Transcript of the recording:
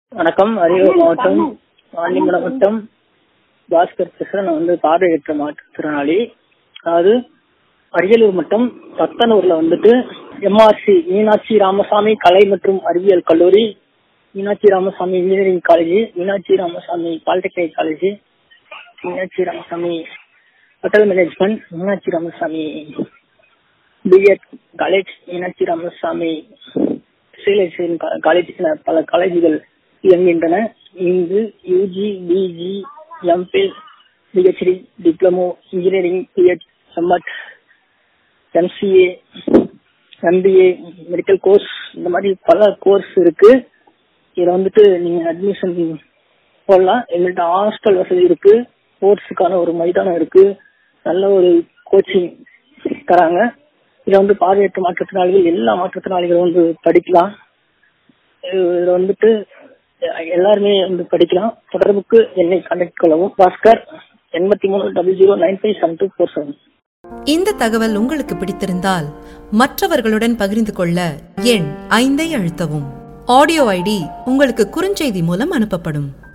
வணக்கம் அரியலூர் மாவட்டம் ஆண்டிமடம் வட்டம் பாஸ்கர் பேசுறேன் நான் வந்து பார்வையற்ற மாற்றுத்திறனாளி அதாவது அரியலூர் மட்டம் தத்தனூர்ல வந்துட்டு எம்ஆர்சி மீனாட்சி ராமசாமி கலை மற்றும் அறிவியல் கல்லூரி Meenakshi Ramasamy engineering college Meenakshi Ramasamy polytechnic college Meenakshi Ramasamy hotel management Meenakshi Ramasamy B Ed college Meenakshi Ramasamy ஸ்ரீலேஷன் காலேஜ் என பல காலேஜுகள் இயங்குகின்றன இங்கு UG PG M Phil PhD diploma engineering B Ed M Ed MCA MBA medical course இந்த மாதிரி பல கோர்ஸ் இருக்கு இதுல வந்துட்டு நீங்க அட்மிஷன் போடலாம் எங்கள்கிட்ட ஹாஸ்டல் வசதி இருக்கு ஸ்போர்ட்ஸுக்கான ஒரு மைதானம் இருக்கு நல்ல ஒரு கோச்சிங் தராங்க இதுல வந்து பார்வையற்ற மாற்றுத்திறனாளிகள் எல்லா மாற்றுத்திறனாளிகளும் வந்து படிக்கலாம் இதுல வந்துட்டு எல்லாருமே வந்து படிக்கலாம் தொடர்புக்கு என்னை கான்டாக்ட் கொள்ளவும் பாஸ்கர் எண்பத்தி மூணு double zero nine five seven two four seven இந்த தகவல் உங்களுக்கு பிடித்திருந்தால் மற்றவர்களுடன் பகிர்ந்து கொள்ள எண் ஐந்தை அழுத்தவும் ஆடியோ ஐடி உங்களுக்கு குறுஞ்செய்தி மூலம் அனுப்பப்படும்